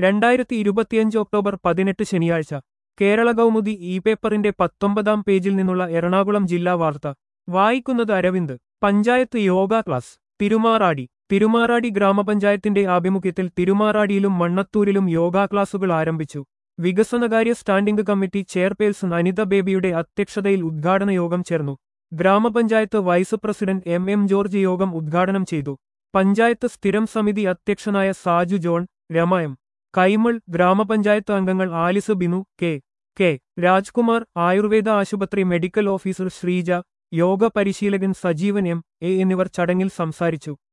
രണ്ടായിരത്തി ഇരുപത്തിയഞ്ച് ഒക്ടോബർ പതിനെട്ട് ശനിയാഴ്ച കേരള കൗമുദി ഇ പേപ്പറിന്റെ പത്തൊമ്പതാം പേജിൽ നിന്നുള്ള എറണാകുളം ജില്ലാ വാർത്ത വായിക്കുന്നത് അരവിന്ദ് പഞ്ചായത്ത് യോഗ ക്ലാസ് തിരുമാറാടി തിരുമാറാടി ഗ്രാമപഞ്ചായത്തിന്റെ ആഭിമുഖ്യത്തിൽ തിരുമാറാടിയിലും മണ്ണത്തൂരിലും യോഗാ ക്ലാസുകൾ ആരംഭിച്ചു വികസനകാര്യ സ്റ്റാൻഡിംഗ് കമ്മിറ്റി ചെയർപേഴ്സൺ അനിത ബേബിയുടെ അധ്യക്ഷതയിൽ ഉദ്ഘാടന യോഗം ചേർന്നു ഗ്രാമപഞ്ചായത്ത് vice president M M George യോഗം ഉദ്ഘാടനം ചെയ്തു പഞ്ചായത്ത് സ്ഥിരം സമിതി അധ്യക്ഷനായ സാജു ജോൺ രമയം കൈമൾ ഗ്രാമപഞ്ചായത്ത് അംഗങ്ങൾ Alice Binu K K Rajkumar Ayurveda ആശുപത്രി മെഡിക്കൽ ഓഫീസർ ശ്രീജ യോഗ പരിശീലകൻ സജീവൻ എം എ എന്നിവർ ചടങ്ങിൽ സംസാരിച്ചു